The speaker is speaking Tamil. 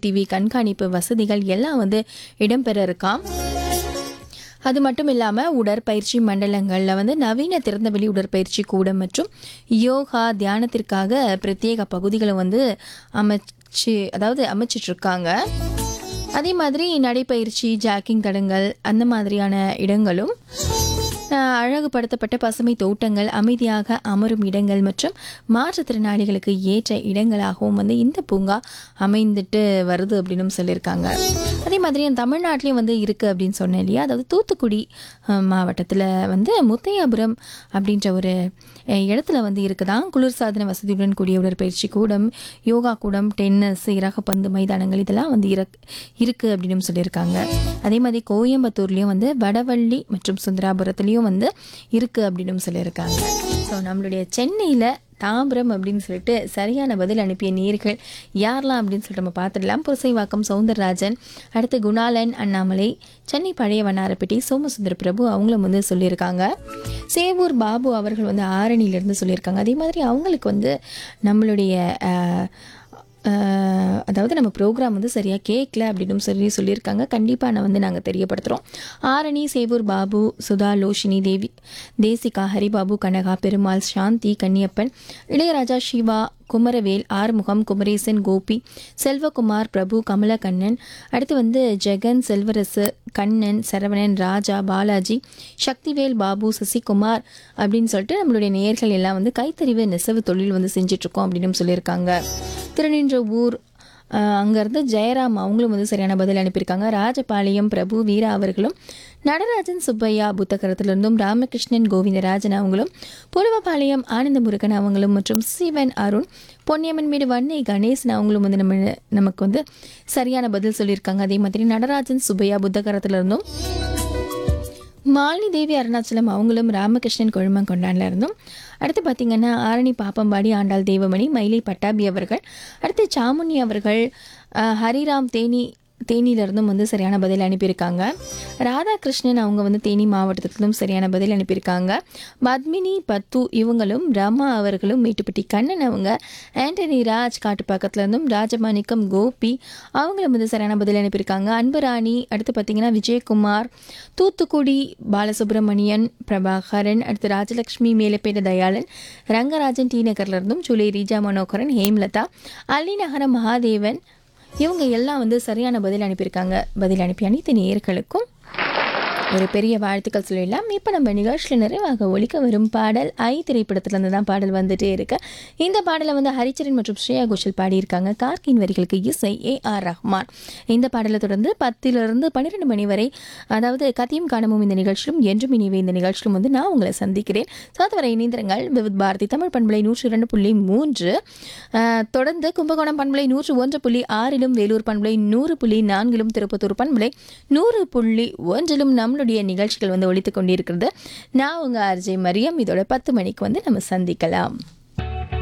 சிசிடிவி கண்காணிப்பு வசதிகள் எல்லாம் வந்து இடம்பெற இருக்காம் அது மட்டும் இல்லாமல் உடற்பயிற்சி மண்டலங்களில் வந்து நவீன திறந்தவெளி உடற்பயிற்சி கூடம் மற்றும் யோகா தியானத்திற்காக பிரத்யேக பகுதிகளை வந்து அமைச்சு அதாவது அமைச்சிட்டு இருக்காங்க அதே மாதிரி நடைப்பயிற்சி ஜாக்கிங் தடங்கள் அந்த மாதிரியான இடங்களும் அஹ், அழகுபடுத்தப்பட்ட பசுமை தோட்டங்கள் அமைதியாக அமரும் இடங்கள் மற்றும் மாற்றுத்திறனாளிகளுக்கு ஏற்ற இடங்களாகவும் வந்து இந்த பூங்கா அமைந்துட்டு வருது அப்படின்னு சொல்லியிருக்காங்க அதே மாதிரி தமிழ்நாட்டிலையும் வந்து இருக்குது அப்படின்னு சொன்னேன் இல்லையா அதாவது தூத்துக்குடி மாவட்டத்தில் வந்து முத்தையாபுரம் அப்படின்ற ஒரு அஹ், இடத்துல வந்து இருக்குதான் குளிர்சாதன வசதியுடன் கூடிய உடற்பயிற்சி கூடம் யோகா கூடம் டென்னிஸ் இறகப்பந்து மைதானங்கள் இதெல்லாம் வந்து இருக்கு இருக்குது அப்படின்னு சொல்லியிருக்காங்க அதே மாதிரி கோயம்புத்தூர்லேயும் வந்து வடவள்ளி மற்றும் சுந்தராபுரத்துலேயும் வந்து இருக்குது அப்படின்னு சொல்லியிருக்காங்க ஸோ நம்மளுடைய சென்னையில் தாம்பரம் அப்படின்னு சொல்லிட்டு சரியான பதில் அனுப்பிய நேர்கள் யாரெல்லாம் அப்படின்னு சொல்லிட்டு நம்ம பார்த்துடலாம் புரசைவாக்கம் சவுந்தரராஜன் அடுத்து குணாலன் அண்ணாமலை சென்னை பழைய வண்ணாரப்பேட்டை சோமசுந்தர பிரபு அவங்களும் வந்து சொல்லியிருக்காங்க சேவூர் பாபு அவர்கள் வந்து ஆரணியிலேருந்து சொல்லியிருக்காங்க அதே மாதிரி அவங்களுக்கு வந்து நம்மளுடைய அஹ், அஹ், அதாவது நம்ம ப்ரோக்ராம் வந்து சரியாக கேட்கல அப்படின்னு சொல்லி சொல்லியிருக்காங்க கண்டிப்பாக நான் வந்து நாங்கள் தெரியப்படுத்துகிறோம் ஆரணி சேவூர் பாபு சுதா லோஷினி தேவி தேசிகா ஹரிபாபு கனகா பெருமாள் சாந்தி கன்னியப்பன் இளையராஜா சிவா குமரவேல் ஆறுமுகம் குமரேசன் கோபி செல்வகுமார் பிரபு கமலக்கண்ணன் அடுத்து வந்து ஜெகன் செல்வரசு கண்ணன் சரவணன் ராஜா பாலாஜி சக்திவேல் பாபு சசிகுமார் அப்படின்னு சொல்லிட்டு நம்மளுடைய நேயர்கள் எல்லாம் வந்து கைத்தறிவு நெசவு தொழில் வந்து செஞ்சிட்ருக்கோம் அப்படின்னு சொல்லியிருக்காங்க திருநின்ற ஊர் அஹ், அங்கேருந்து ஜெயராம் அவங்களும் வந்து சரியான பதில் அனுப்பியிருக்காங்க ராஜபாளையம் பிரபு வீரா அவர்களும் நடராஜன் சுப்பையா புத்தகரத்திலிருந்தும் ராமகிருஷ்ணன் கோவிந்தராஜன் அவங்களும் புலுவபாளையம் ஆனந்த முருகன் அவங்களும் மற்றும் சிவன் அருண் பொன்னியம்மன் மீது வன்னை கணேசன் அவங்களும் வந்து நம்ம நமக்கு வந்து சரியான பதில் சொல்லியிருக்காங்க அதே மாதிரி நடராஜன் சுப்பையா புத்தகரத்திலிருந்தும் மாலினி தேவி அருணாச்சலம் அவங்களும் ராமகிருஷ்ணன் கொழுமங்கொண்டான்ல இருந்தும் அடுத்து பார்த்தீங்கன்னா ஆரணி பாப்பம்பாடி ஆண்டாள் தேவமணி மயிலை பட்டாபி அவர்கள் அடுத்து சாமுனி அவர்கள் அஹ், ஹரிராம் தேனி தேனியிலிருந்தும் வந்து சரியான பதில் அனுப்பியிருக்காங்க ராதாகிருஷ்ணன் அவங்க வந்து தேனி மாவட்டத்திலும் சரியான பதில் அனுப்பியிருக்காங்க பத்மினி பத்து இவங்களும் ரமா அவர்களும் மேட்டுப்பட்டி கண்ணன் அவங்க ஆண்டனி ராஜ் காட்டுப்பாக்கத்துல இருந்தும் ராஜமாணிக்கம் கோபி அவங்களும் வந்து சரியான பதில் அனுப்பியிருக்காங்க அன்புராணி அடுத்து பார்த்தீங்கன்னா விஜயகுமார் தூத்துக்குடி பாலசுப்ரமணியன் பிரபாகரன் அடுத்து ராஜலக்ஷ்மி மேலப்பேட தயாளன் ரங்கராஜன் டி நகர்ல இருந்தும் ஜூலை ரீஜா மனோகரன் ஹேம்லதா அள்ளிநகரம் மகாதேவன் இவங்க எல்லாம் வந்து சரியான பதில் அனுப்பியிருக்காங்க பதில் அனுப்பி அனைத்து நேயர்களுக்கும் ஒரு பெரிய வாழ்த்துக்கள் சொல்லிடலாம் இப்போ நம்ம நிகழ்ச்சியில் நிறைவாக ஒலிக்க வரும் பாடல் ஐ திரைப்படத்துலேருந்து தான் பாடல் வந்துட்டே இருக்கு இந்த பாடலை வந்து ஹரிச்சரன் மற்றும் ஸ்ரேயா கோஷல் பாடியிருக்காங்க கார்கின் வரிகளுக்கு இசை ஏ ஆர் ரஹ்மான் இந்த பாடலை தொடர்ந்து பத்திலிருந்து பன்னிரெண்டு மணி வரை அதாவது கத்தியும் காணமும் இந்த நிகழ்ச்சியிலும் என்றும் இனிவே இந்த நிகழ்ச்சியிலும் வந்து நான் உங்களை சந்திக்கிறேன் ஸோ அதுவரை இணைந்திருங்கள் விவித் பாரதி தமிழ் பண்பலை நூற்றி இரண்டு புள்ளி மூன்று ஆஹ், தொடர்ந்து கும்பகோணம் பண்பலை நூற்று ஒன்று புள்ளி ஆறிலும் வேலூர் பண்பலை நூறு புள்ளி நான்கிலும் திருப்பத்தூர் பண்பலை நூறு புள்ளி ஒன்றிலும் நம்மளுடைய நிகழ்ச்சிகள் வந்து ஒழித்துக் கொண்டிருக்கிறது நான் உங்கள் ஆர்ஜே மரியம் இதோட பத்து மணிக்கு வந்து நம்ம சந்திக்கலாம்